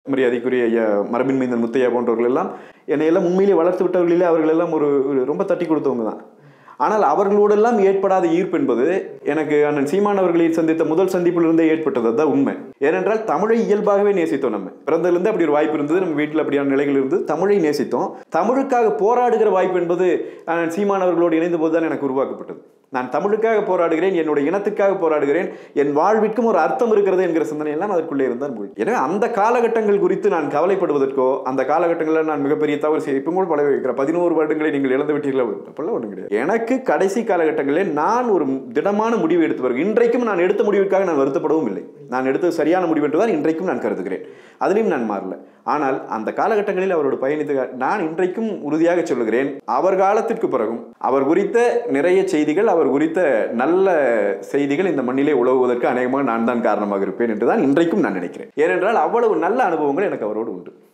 மரியாதைக்குரிய ஐயா மரபின் மைந்தன் முத்தையா போன்றவர்கள் எல்லாம் என்னை எல்லாம் உண்மையிலே வளர்த்து விட்டவர்களிலே அவர்கள் எல்லாம் ஒரு ஒரு ரொம்ப தட்டி கொடுத்தவங்க தான் ஆனால் அவர்களோடெல்லாம் ஏற்படாத ஈர்ப்பு என்பது எனக்கு அண்ணன் சீமான் அவர்களை சந்தித்த முதல் சந்திப்பிலிருந்தே ஏற்பட்டது தான் உண்மை ஏனென்றால் தமிழை இயல்பாகவே நேசித்தோம் நம்ம பிறந்ததுலேருந்து அப்படி ஒரு வாய்ப்பு இருந்தது நம்ம வீட்டில் அப்படியான நிலைகள் இருந்து தமிழை நேசித்தோம் தமிழுக்காக போராடுகிற வாய்ப்பு என்பது அண்ணன் சீமான் அவர்களோடு இணைந்த போது தான் எனக்கு உருவாக்கப்பட்டது நான் தமிழுக்காக போராடுகிறேன் என்னுடைய இனத்துக்காக போராடுகிறேன் என் வாழ்விற்கும் ஒரு அர்த்தம் இருக்கிறது என்கிற சிந்தனை எல்லாம் அதற்குள்ளே இருந்தால் மொழி எனவே அந்த காலகட்டங்கள் குறித்து நான் கவலைப்படுவதற்கோ அந்த காலகட்டங்களில் நான் மிகப்பெரிய தவறு செய்ய இப்போ கூட பல வைக்கிற பதினோரு வருடங்களை நீங்கள் இழந்து விட்டீர்களா அப்பெல்லாம் ஒன்றும் கிடையாது எனக்கு கடைசி காலகட்டங்களில் நான் ஒரு திடமான முடிவு எடுத்து வருகிறேன் இன்றைக்கும் நான் எடுத்த முடிவிற்காக நான் வருத்தப்படவும் இல்லை நான் எடுத்தது சரியான முடிவு என்றுதான் இன்றைக்கும் நான் கருதுகிறேன் அதிலையும் நான் மாறல ஆனால் அந்த காலகட்டங்களில் அவரோடு பயணித்து நான் இன்றைக்கும் உறுதியாக சொல்லுகிறேன் அவர் காலத்திற்கு பிறகும் அவர் குறித்த நிறைய செய்திகள் அவர் குறித்த நல்ல செய்திகள் இந்த மண்ணிலே உழவுவதற்கு அநேகமாக நான் தான் காரணமாக இருப்பேன் என்றுதான் இன்றைக்கும் நான் நினைக்கிறேன் ஏனென்றால் அவ்வளவு நல்ல அனுபவங்கள் எனக்கு அவரோடு உண்டு